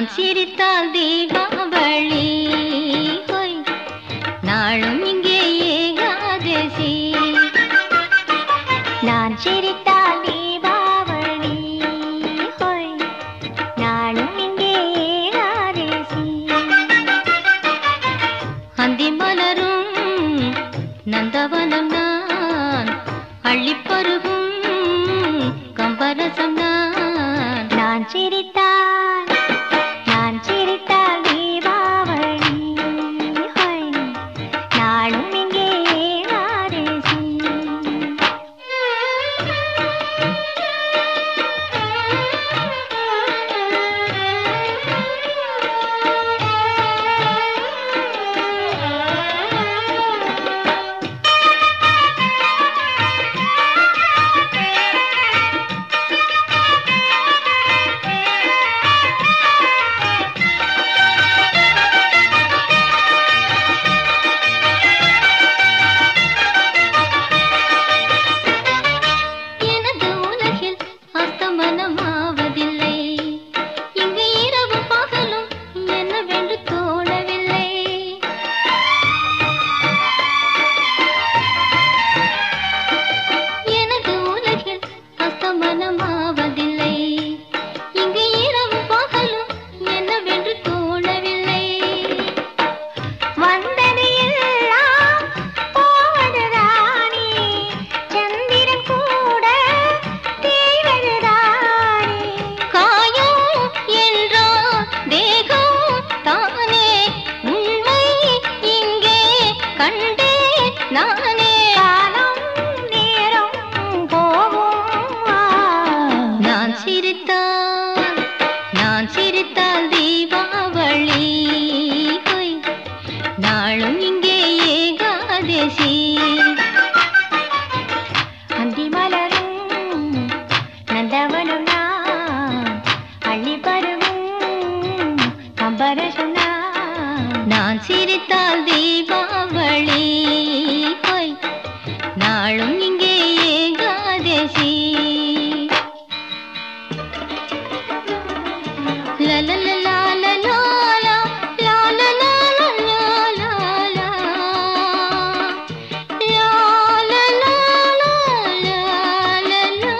நான் சிரித்தால் தீபாவளி ஹொய். நாளும் இங்கே ஏகாதசி நான் சிரித்தால் தீபாவளி ஹோய் நானும் இங்கே ஏகாதசி அந்தி மலரும் நந்தவனம் நான் அள்ளிப்பருகும் கம்பரசம் நான் நான் சிரித்தால் நான் சிரித்தால் தீபாவளி ஹோய் நானும் இங்கே ஏகாதசி எனது உலகில் அஸ்தமனமாவதில்லை இங்கு இரவு பகலும் என்னவென்று தோணவில்லை எனது உலகில் அஸ்தமனமாவதில்லை இங்கு இரவு பகலும் என்னவென்று தோணவில்லை வந்தது எல்லாம் போவதுதானே சந்திரன் கூட தேய்வதுதானே காயம் என்றால் தேகம் தானே உண்மை இங்கே கண்டே நானே காலம் நேரம் போகும் நான் சிரித்தால் நான் சிரித்தால் தீபாவளி ஹொய். நாளும் இங்கே ஏகாதசி அந்தி மலரும் நந்தவனம் நான் அள்ளி பருவும் கம்பர சொன்னா நான் சிரித்தால் தீபாவளி ஹொய். நாளும் இங்கே ஏகாதசி லலலலா லலாலா, லாலலாலா லாலாலா. லாலலாலா லாலலா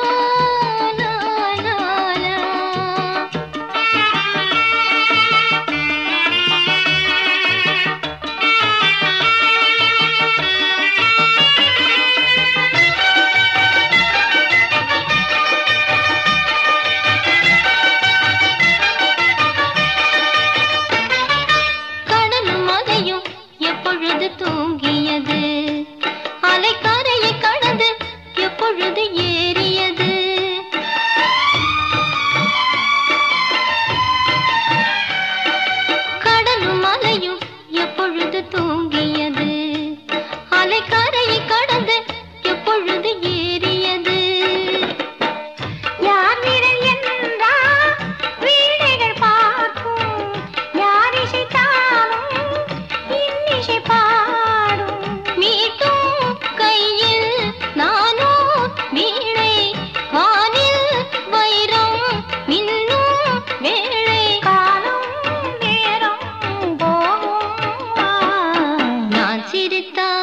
லாலாலா. கடலும் மலையும் எப்பொழுது தூங்கியது அலைக்கரையை கடந்து எப்பொழுது ஏறியது கடலும் மலையும் எப்பொழுது தூங்கியது அலைக்கரையை கடந்து எப்பொழுது ஏறியது யார் விரல் என்றா வீணைகள் பார்க்கும் யார் இசைத்தாலும் இன்னிசை பாடும் மீட்டும் கையில் நானோ வீணை வானில் வைரம் மின்னும் வேளை காலம் நேரம் போகும் நான் சிரித்தால்